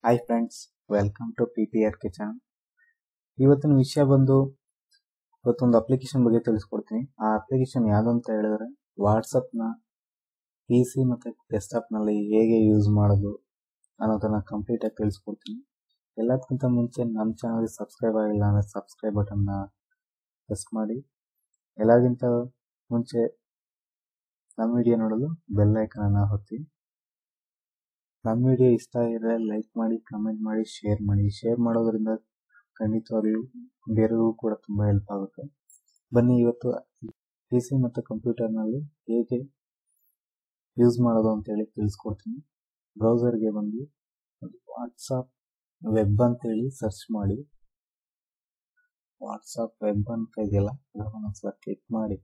hi friends welcome to P P R kitchen ಇವತ್ತಿನ ವಿಷಯ ಬಂದು ಇವತ್ತೊಂದು ಅಪ್ಲಿಕೇಶನ್ ಬಗ್ಗೆ ತಿಳಿಸ್ಕೊಡ್ತೀನಿ ಆ ಅಪ್ಲಿಕೇಶನ್ ಯಾವುದು ಅಂತ ಹೇಳಿದ್ರೆ ವಾಟ್ಸಪ್ನ ಪಿ ಸಿ ಮತ್ತು ಡೆಸ್ಕ್ಟಾಪ್ನಲ್ಲಿ ಹೇಗೆ ಯೂಸ್ ಮಾಡೋದು ಅನ್ನೋದನ್ನು ಕಂಪ್ಲೀಟಾಗಿ ತಿಳಿಸ್ಕೊಡ್ತೀನಿ ಎಲ್ಲದಕ್ಕಿಂತ ಮುಂಚೆ ನಮ್ಮ ಚಾನಲ್ಗೆ ಸಬ್ಸ್ಕ್ರೈಬ್ ಆಗಿಲ್ಲ ಅಂದರೆ ಸಬ್ಸ್ಕ್ರೈಬ್ ಬಟನ್ನ ಪ್ರೆಸ್ ಮಾಡಿ ಎಲ್ಲರಿಗಿಂತ ಮುಂಚೆ ನಮ್ಮ ವಿಡಿಯೋ ನೋಡಲು ಬೆಲ್ ಐಕನನ್ನು ಒತ್ತಿ ನಮ್ಮ ವಿಡಿಯೋ ಇಷ್ಟ ಆಗಿದ್ರೆ ಲೈಕ್ ಮಾಡಿ ಕಮೆಂಟ್ ಮಾಡಿ ಶೇರ್ ಮಾಡಿ ಶೇರ್ ಮಾಡೋದ್ರಿಂದ ಖಂಡಿತವಾಗ್ಲೂ ಬೇರೆಯವ್ರಿಗೂ ಕೂಡ ತುಂಬ ಹೆಲ್ಪ್ ಆಗುತ್ತೆ ಬನ್ನಿ ಇವತ್ತು ಪಿ ಸಿ ಮತ್ತು ಕಂಪ್ಯೂಟರ್ನಲ್ಲಿ ಹೇಗೆ ಯೂಸ್ ಮಾಡೋದು ಅಂತೇಳಿ ತಿಳಿಸ್ಕೊಡ್ತೀನಿ ಬ್ರೌಸರ್ಗೆ ಬಂದು ವಾಟ್ಸಪ್ ವೆಬ್ ಅಂತೇಳಿ ಸರ್ಚ್ ಮಾಡಿ ವಾಟ್ಸಪ್ ವೆಬ್ ಅಂತ ಇದೆಯಲ್ಲ ಅದನ್ನು ಒಂದ್ಸಲ ಕ್ಲಿಕ್ ಮಾಡಿ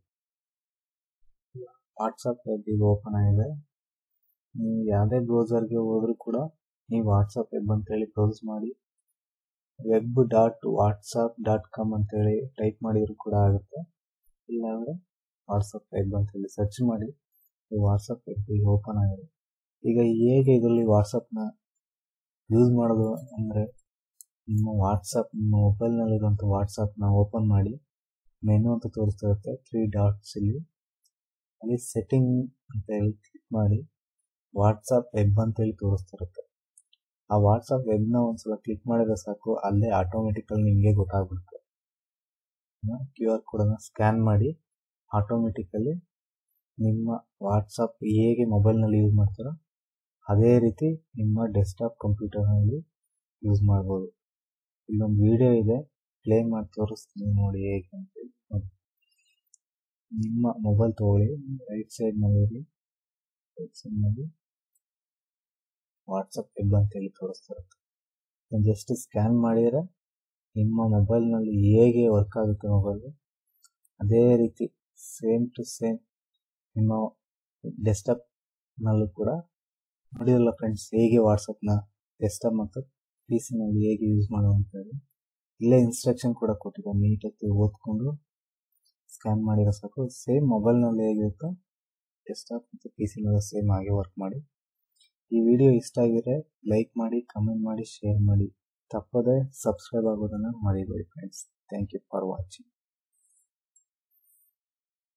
ವಾಟ್ಸಪ್ ವೆಬ್ ಈಗ ಓಪನ್ ಆಗಿದೆ ನೀವು ಯಾವುದೇ ಬ್ರೌಸರ್ಗೆ ಹೋದ್ರೂ ಕೂಡ ನೀವು ವಾಟ್ಸಪ್ ವೆಬ್ ಅಂತೇಳಿ ಬ್ರೌಸ್ ಮಾಡಿ web dot WhatsApp dot com ಅಂತೇಳಿ ಟೈಪ್ ಮಾಡಿದ್ರು ಕೂಡ ಆಗುತ್ತೆ ಇಲ್ಲಾಂದರೆ ವಾಟ್ಸಪ್ ವೆಬ್ ಅಂತೇಳಿ ಸರ್ಚ್ ಮಾಡಿ ವಾಟ್ಸಪ್ ವೆಬ್ ಈಗ ಓಪನ್ ಆಗಿದೆ ಈಗ ಹೇಗೆ ಇದರಲ್ಲಿ ವಾಟ್ಸಪ್ನ ಯೂಸ್ ಮಾಡೋದು ಅಂದರೆ ನಿಮ್ಮ ವಾಟ್ಸಪ್ ನಿಮ್ಮ ಮೊಬೈಲ್ನಲ್ಲಿರುವಂಥ ವಾಟ್ಸಪ್ನ ಓಪನ್ ಮಾಡಿ ಮೆನು ಅಂತ ತೋರಿಸ್ತಾ ಇರುತ್ತೆ ತ್ರೀ ಡಾಟ್ಸ್ ಇಲ್ಲಿ ಅಲ್ಲಿ ಸೆಟ್ಟಿಂಗ್ ಅಂತ ಹೇಳಿ ಕ್ಲಿಕ್ ಮಾಡಿ ವಾಟ್ಸಪ್ ವೆಬ್ ಅಂತೇಳಿ ತೋರಿಸ್ತಿರುತ್ತೆ ಆ ವಾಟ್ಸಪ್ ವೆಬ್ನ ಒಂದ್ಸಲ ಕ್ಲಿಕ್ ಮಾಡಿದ್ರೆ ಸಾಕು ಅಲ್ಲೇ ಆಟೋಮೆಟಿಕಲ್ಲಿ ನಿಮಗೆ ಗೊತ್ತಾಗ್ಬಿಡುತ್ತೆ ಕ್ಯೂ ಆರ್ ಕೋಡನ್ನು ಸ್ಕ್ಯಾನ್ ಮಾಡಿ ಆಟೋಮೆಟಿಕಲ್ಲಿ ನಿಮ್ಮ ವಾಟ್ಸಪ್ ಹೇಗೆ ಮೊಬೈಲ್ನಲ್ಲಿ ಯೂಸ್ ಮಾಡ್ತಾರೋ ಅದೇ ರೀತಿ ನಿಮ್ಮ ಡೆಸ್ಕ್ಟಾಪ್ ಕಂಪ್ಯೂಟರ್ನಲ್ಲಿ ಯೂಸ್ ಮಾಡ್ಬೋದು ಇಲ್ಲೊಂದು ವಿಡಿಯೋ ಇದೆ ಪ್ಲೇ ಮಾಡಿ ತೋರಿಸ್ತೀನಿ ನೋಡಿ ಹೇಗೆ ಅಂತೇಳಿ ನಿಮ್ಮ ಮೊಬೈಲ್ ತೊಗೊಳ್ಳಿ ರೈಟ್ ಸೈಡ್ನಲ್ಲಿ ರೈಟ್ ಸೈಡ್ನಲ್ಲಿ ವಾಟ್ಸಪ್ ವೆಬ್ ಅಂತೇಳಿ ತೋರಿಸ್ತಾ ಇರುತ್ತೆ ಜಸ್ಟ್ ಸ್ಕ್ಯಾನ್ ಮಾಡಿದರೆ ನಿಮ್ಮ ಮೊಬೈಲ್ನಲ್ಲಿ ಹೇಗೆ ವರ್ಕ್ ಆಗುತ್ತೆ ಮೊಬೈಲ್ ಅದೇ ರೀತಿ ಸೇಮ್ ಟು ಸೇಮ್ ನಿಮ್ಮ ಡೆಸ್ಕ್ಟಾಪ್ನಲ್ಲೂ ಕೂಡ ನೋಡಿರಲ್ಲ ಫ್ರೆಂಡ್ಸ್ ಹೇಗೆ ವಾಟ್ಸಪ್ನ ಡೆಸ್ಕ್ಟಾಪ್ ಮತ್ತು ಪಿ ಸಿನಲ್ಲಿ ಹೇಗೆ ಯೂಸ್ ಮಾಡೋದು ಅಂತೇಳಿ ಇಲ್ಲೇ ಇನ್ಸ್ಟ್ರಕ್ಷನ್ ಕೂಡ ಕೊಟ್ಟಿದ್ದಾರೆ ನೀಟಾಗಿ ಓದ್ಕೊಂಡು ಸ್ಕ್ಯಾನ್ ಮಾಡಿರೋ ಸಾಕು ಸೇಮ್ ಮೊಬೈಲ್ನಲ್ಲಿ ಹೇಗಿರುತ್ತೋ ಡೆಸ್ಕ್ಟಾಪ್ ಮತ್ತು ಪಿ ಸಿನಲ್ಲಿ ಸೇಮ್ ಹಾಗೆ ವರ್ಕ್ ಮಾಡಿ ಈ ವಿಡಿಯೋ ಇಷ್ಟ ಆಗಿದ್ರೆ ಲೈಕ್ ಮಾಡಿ ಕಮೆಂಟ್ ಮಾಡಿ ಶೇರ್ ಮಾಡಿ ತಪ್ಪದೆ ಸಬ್ಸ್ಕ್ರೈಬ್ ಆಗೋದನ್ನು ಮರಿಬೇಡಿ friends thank you for watching